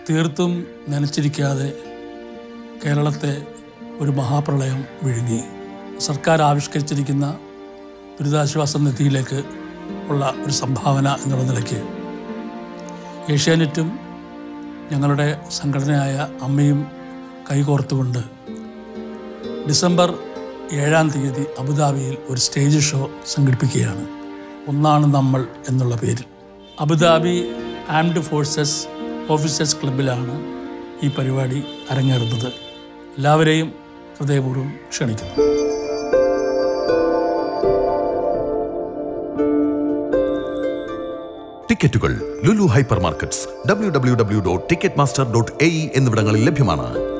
തീർത്തും നനച്ചിരിക്കാതെ കേരളത്തെ ഒരു മഹാപ്രളയം വിഴുങ്ങി സർക്കാർ ആവിഷ്കരിച്ചിരിക്കുന്ന ദുരിതാശ്വാസ നിധിയിലേക്ക് ഉള്ള ഒരു സംഭാവന എന്നുള്ള നിലയ്ക്ക് ഏഷ്യാനെറ്റും ഞങ്ങളുടെ സംഘടനയായ അമ്മയും കൈകോർത്തുകൊണ്ട് ഡിസംബർ ഏഴാം തീയതി അബുദാബിയിൽ ഒരു സ്റ്റേജ് ഷോ സംഘടിപ്പിക്കുകയാണ് ഒന്നാണ് നമ്മൾ എന്നുള്ള പേരിൽ അബുദാബി ആംഡ് ഫോഴ്സസ് ഓഫീസേഴ്സ് ക്ലബിലാണ് ഈ പരിപാടി അരങ്ങേറുന്നത് എല്ലാവരെയും ഹൃദയപൂർവ്വം ക്ഷണിക്കുന്നു ടിക്കറ്റുകൾ Lulu hyper markets W W W dot ticketmaster dot A എന്നിവിടങ്ങളിൽ ലഭ്യമാണ്